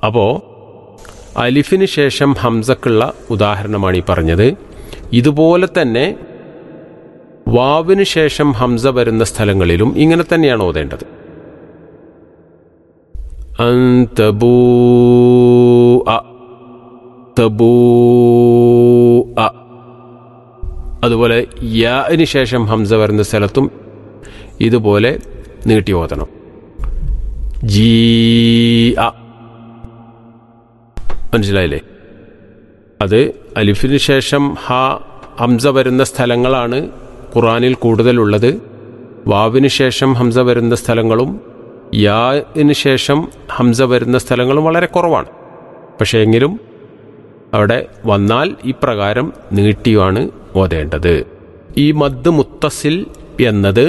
അപ്പോൾ അലിഫിന് ശേഷം ഹംസക്കുള്ള ഉദാഹരണമാണ് ഈ പറഞ്ഞത് ഇതുപോലെ തന്നെ വാവിന് ശേഷം ഹംസ വരുന്ന സ്ഥലങ്ങളിലും ഇങ്ങനെ തന്നെയാണ് ഓതേണ്ടത് അന്തബൂ തബൂ അതുപോലെ യാന് ശേഷം ഹംസ വരുന്ന സ്ഥലത്തും ഇതുപോലെ നീട്ടി ഓതണം ജീ അ മനസ്സിലായില്ലേ അത് അലിഫിന് ശേഷം ഹ ഹംസ വരുന്ന സ്ഥലങ്ങളാണ് ഖുറാനിൽ കൂടുതലുള്ളത് വാവിന് ശേഷം ഹംസ വരുന്ന സ്ഥലങ്ങളും യാന് ശേഷം ഹംസ വരുന്ന സ്ഥലങ്ങളും വളരെ കുറവാണ് പക്ഷേ എങ്കിലും അവിടെ വന്നാൽ ഇപ്രകാരം നീട്ടിയാണ് ഓതേണ്ടത് ഈ മദ് മുത്തസിൽ എന്നത്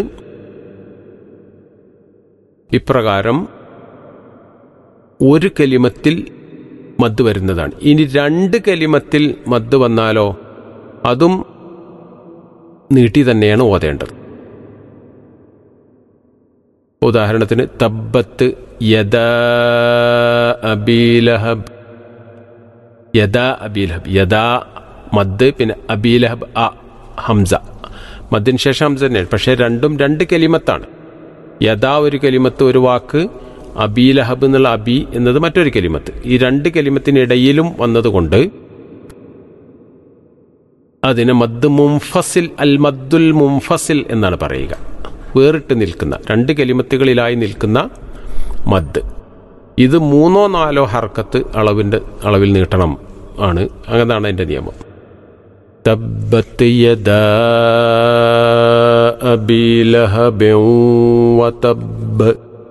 ഇപ്രകാരം ഒരു കലിമത്തിൽ മദ് വരുന്നതാണ് ഇനി രണ്ട് കലിമത്തിൽ മദ് വന്നാലോ അതും നീട്ടി തന്നെയാണ് ഓതേണ്ടത് ഉദാഹരണത്തിന് തബ്ബത്ത് യദ അബീലഹബ് യദാ അബീലഹബ് യദാ മദ് പിന്നെ അബീലഹബ് അ ഹംസ മദ്ദിന് ശേഷം ഹംസ തന്നെയാണ് പക്ഷേ രണ്ടും രണ്ട് കലിമത്താണ് യഥാ ഒരു കലിമത്ത് ഒരു വാക്ക് അബീലഹബ് എന്നുള്ള അബി എന്നത് മറ്റൊരു കലിമത്ത് ഈ രണ്ട് കലിമത്തിനിടയിലും വന്നതുകൊണ്ട് അതിന് മദ് മുംഫസിൽ അൽ മദ്ദുൽ മുംഫസിൽ എന്നാണ് പറയുക വേറിട്ട് നിൽക്കുന്ന രണ്ട് കലിമത്തുകളിലായി നിൽക്കുന്ന മദ് ഇത് മൂന്നോ നാലോ ഹർക്കത്ത് അളവിൻ്റെ അളവിൽ നീട്ടണം ആണ് അങ്ങനെയാണ് എൻ്റെ നിയമം തബ്ബത്ത് യദാ അബീ ലഹബിൻ വതബ്ബ്